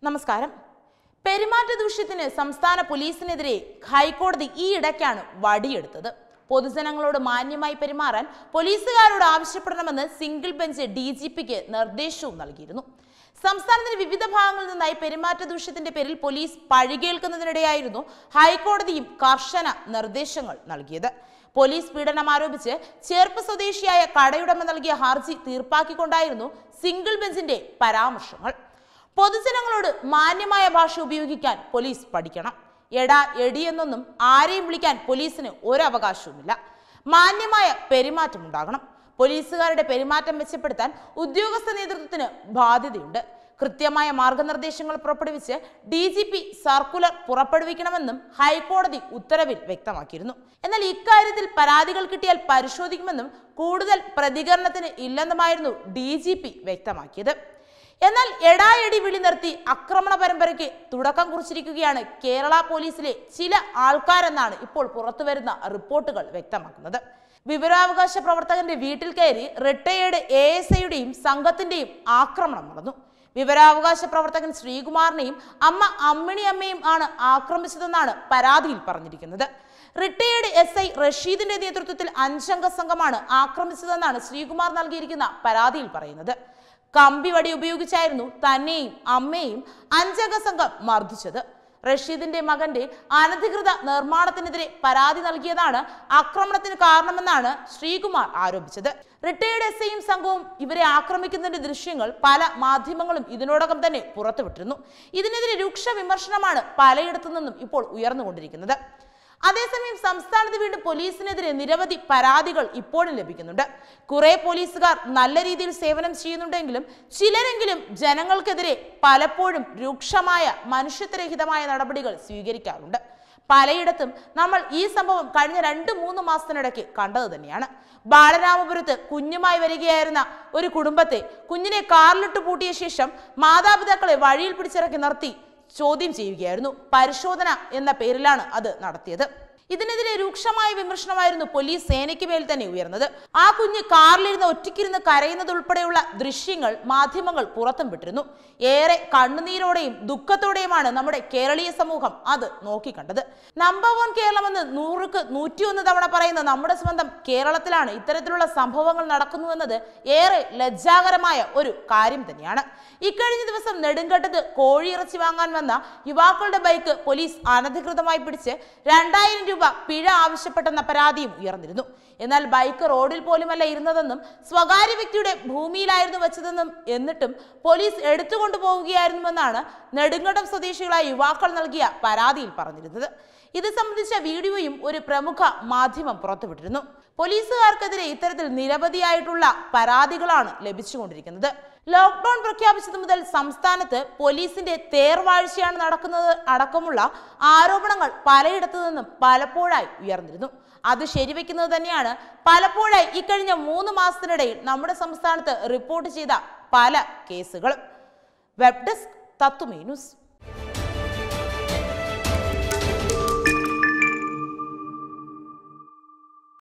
നമസ്കാരം പെരുമാറ്റ ദൂഷ്യത്തിന് സംസ്ഥാന പോലീസിനെതിരെ ഹൈക്കോടതി ഈ ഇടയ്ക്കാണ് വടിയെടുത്തത് പൊതുജനങ്ങളോട് മാന്യമായി പെരുമാറാൻ പോലീസുകാരോട് ആവശ്യപ്പെടണമെന്ന് സിംഗിൾ ബെഞ്ച് ഡി ജി പിക്ക് നിർദ്ദേശവും നൽകിയിരുന്നു സംസ്ഥാനത്തിന്റെ വിവിധ ഭാഗങ്ങളിൽ നിന്നായി പെരുമാറ്റ ദൂഷ്യത്തിന്റെ പേരിൽ പോലീസ് പഴികേൽക്കുന്നതിനിടെയായിരുന്നു ഹൈക്കോടതിയും കർശന നിർദ്ദേശങ്ങൾ നൽകിയത് പോലീസ് പീഡനം ആരോപിച്ച് ചേർപ്പ് സ്വദേശിയായ കടയുടമ നൽകിയ ഹർജി തീർപ്പാക്കിക്കൊണ്ടായിരുന്നു സിംഗിൾ ബെഞ്ചിന്റെ പരാമർശങ്ങൾ പൊതുജനങ്ങളോട് മാന്യമായ ഭാഷ ഉപയോഗിക്കാൻ പോലീസ് പഠിക്കണം എടാ എടി എന്നൊന്നും ആരെയും വിളിക്കാൻ പോലീസിന് ഒരു അവകാശവുമില്ല മാന്യമായ പെരുമാറ്റം ഉണ്ടാകണം പോലീസുകാരുടെ പെരുമാറ്റം മെച്ചപ്പെടുത്താൻ ഉദ്യോഗസ്ഥ നേതൃത്വത്തിന് ബാധ്യതയുണ്ട് കൃത്യമായ മാർഗനിർദ്ദേശങ്ങൾ പുറപ്പെടുവിച്ച് ഡി ജി പി സർക്കുലർ പുറപ്പെടുവിക്കണമെന്നും ഹൈക്കോടതി ഉത്തരവിൽ വ്യക്തമാക്കിയിരുന്നു എന്നാൽ ഇക്കാര്യത്തിൽ പരാതികൾ കിട്ടിയാൽ പരിശോധിക്കുമെന്നും കൂടുതൽ പ്രതികരണത്തിന് ഇല്ലെന്നുമായിരുന്നു ഡി ജി പി വ്യക്തമാക്കിയത് എന്നാൽ എടായെടി വിളി നിർത്തി ആക്രമണ പരമ്പരയ്ക്ക് തുടക്കം കുറിച്ചിരിക്കുകയാണ് കേരള പോലീസിലെ ചില ആൾക്കാരെന്നാണ് ഇപ്പോൾ പുറത്തുവരുന്ന റിപ്പോർട്ടുകൾ വ്യക്തമാക്കുന്നത് വിവരാവകാശ പ്രവർത്തകന്റെ വീട്ടിൽ കയറി റിട്ടയേർഡ് എ എസ് ഐയുടെയും സംഘത്തിന്റെയും ആക്രമണം നടന്നു വിവരാവകാശ പ്രവർത്തകൻ ശ്രീകുമാറിനെയും അമ്മ അമ്മിണി അമ്മയും ആണ് ആക്രമിച്ചതെന്നാണ് പരാതിയിൽ പറഞ്ഞിരിക്കുന്നത് റിട്ടയേർഡ് എസ് ഐ റഷീദിന്റെ നേതൃത്വത്തിൽ അഞ്ചംഗ സംഘമാണ് ആക്രമിച്ചതെന്നാണ് ശ്രീകുമാർ നൽകിയിരിക്കുന്ന പരാതിയിൽ പറയുന്നത് കമ്പിവടി ഉപയോഗിച്ചായിരുന്നു തന്നെയും അമ്മയെയും അഞ്ചംഗ സംഘം മർദ്ദിച്ചത് റഷീദിന്റെ മകന്റെ അനധികൃത നിർമ്മാണത്തിനെതിരെ പരാതി നൽകിയതാണ് ആക്രമണത്തിന് കാരണമെന്നാണ് ശ്രീകുമാർ ആരോപിച്ചത് റിട്ടയേർഡ് എസ് ഐയും സംഘവും ഇവരെ ആക്രമിക്കുന്നതിന്റെ ദൃശ്യങ്ങൾ പല മാധ്യമങ്ങളും ഇതിനോടകം തന്നെ പുറത്തുവിട്ടിരുന്നു ഇതിനെതിരെ രൂക്ഷ വിമർശനമാണ് പലയിടത്തു നിന്നും ഇപ്പോൾ ഉയർന്നുകൊണ്ടിരിക്കുന്നത് അതേസമയം സംസ്ഥാനത്ത് വീണ്ടും പോലീസിനെതിരെ നിരവധി പരാതികൾ ഇപ്പോഴും ലഭിക്കുന്നുണ്ട് കുറെ പോലീസുകാർ നല്ല രീതിയിൽ സേവനം ചെയ്യുന്നുണ്ടെങ്കിലും ചിലരെങ്കിലും ജനങ്ങൾക്കെതിരെ പലപ്പോഴും രൂക്ഷമായ മനുഷ്യത്വരഹിതമായ നടപടികൾ സ്വീകരിക്കാറുണ്ട് പലയിടത്തും നമ്മൾ ഈ സംഭവം കഴിഞ്ഞ രണ്ട് മൂന്ന് മാസത്തിനിടയ്ക്ക് കണ്ടത് തന്നെയാണ് ബാലരാമപുരത്ത് കുഞ്ഞുമായി വരികയായിരുന്ന ഒരു കുടുംബത്തെ കുഞ്ഞിനെ കാറിലിട്ട് പൂട്ടിയ ശേഷം മാതാപിതാക്കളെ വഴിയിൽ പിടിച്ചിറക്കി നിർത്തി ചോദ്യം ചെയ്യുകയായിരുന്നു പരിശോധന എന്ന പേരിലാണ് അത് നടത്തിയത് ഇതിനെതിരെ രൂക്ഷമായ വിമർശനമായിരുന്നു പോലീസ് സേനയ്ക്ക് മേൽ തന്നെ ഉയർന്നത് ആ കുഞ്ഞ് കാറിലിരുന്ന് ഒറ്റയ്ക്കിരുന്ന് കരയുന്നത് ഉൾപ്പെടെയുള്ള ദൃശ്യങ്ങൾ മാധ്യമങ്ങൾ പുറത്തും വിട്ടിരുന്നു ഏറെ കണ്ണുനീരോടെയും ദുഃഖത്തോടെയുമാണ് നമ്മുടെ കേരളീയ സമൂഹം അത് നോക്കിക്കണ്ടത് നമ്പർ വൺ കേരളമെന്ന് നൂറുക്ക് നൂറ്റിയൊന്ന് തവണ പറയുന്ന നമ്മുടെ സ്വന്തം കേരളത്തിലാണ് ഇത്തരത്തിലുള്ള സംഭവങ്ങൾ നടക്കുന്നുവെന്നത് ഏറെ ലജ്ജാകരമായ ഒരു കാര്യം തന്നെയാണ് ഇക്കഴിഞ്ഞ ദിവസം നെടുങ്കണ്ടത്ത് കോഴിയിറച്ചി വാങ്ങാൻ വന്ന യുവാക്കളുടെ ബൈക്ക് പോലീസ് അനധികൃതമായി പിടിച്ച് രണ്ടായിരം രൂപ പിഴ ആവശ്യപ്പെട്ടെന്ന പരാതിയും ഉയർന്നിരുന്നു എന്നാൽ ബൈക്ക് റോഡിൽ പോലുമല്ല ഇരുന്നതെന്നും സ്വകാര്യ വ്യക്തിയുടെ ഭൂമിയിലായിരുന്നു വെച്ചതെന്നും എന്നിട്ടും പോലീസ് എടുത്തുകൊണ്ടു പോവുകയായിരുന്നുവെന്നാണ് നെടുങ്കണ്ടം സ്വദേശികളായ യുവാക്കൾ നൽകിയ പരാതിയിൽ പറഞ്ഞിരുന്നത് ഇത് സംബന്ധിച്ച വീഡിയോയും ഒരു പ്രമുഖ മാധ്യമം പുറത്തുവിട്ടിരുന്നു പോലീസുകാർക്കെതിരെ ഇത്തരത്തിൽ നിരവധിയായിട്ടുള്ള പരാതികളാണ് ലഭിച്ചുകൊണ്ടിരിക്കുന്നത് ലോക്ക്ഡൌൺ പ്രഖ്യാപിച്ചത് മുതൽ സംസ്ഥാനത്ത് പോലീസിന്റെ തേർവാഴ്ചയാണ് നടക്കുന്നത് അടക്കമുള്ള ആരോപണങ്ങൾ പലയിടത്തു നിന്നും പലപ്പോഴായി ഉയർന്നിരുന്നു അത് ശരിവെക്കുന്നത് തന്നെയാണ് പലപ്പോഴായി ഇക്കഴിഞ്ഞ മൂന്ന് മാസത്തിനിടയിൽ നമ്മുടെ സംസ്ഥാനത്ത് റിപ്പോർട്ട് ചെയ്ത പല കേസുകളും വെബ് ഡെസ്ക് തത്തുമേ ന്യൂസ്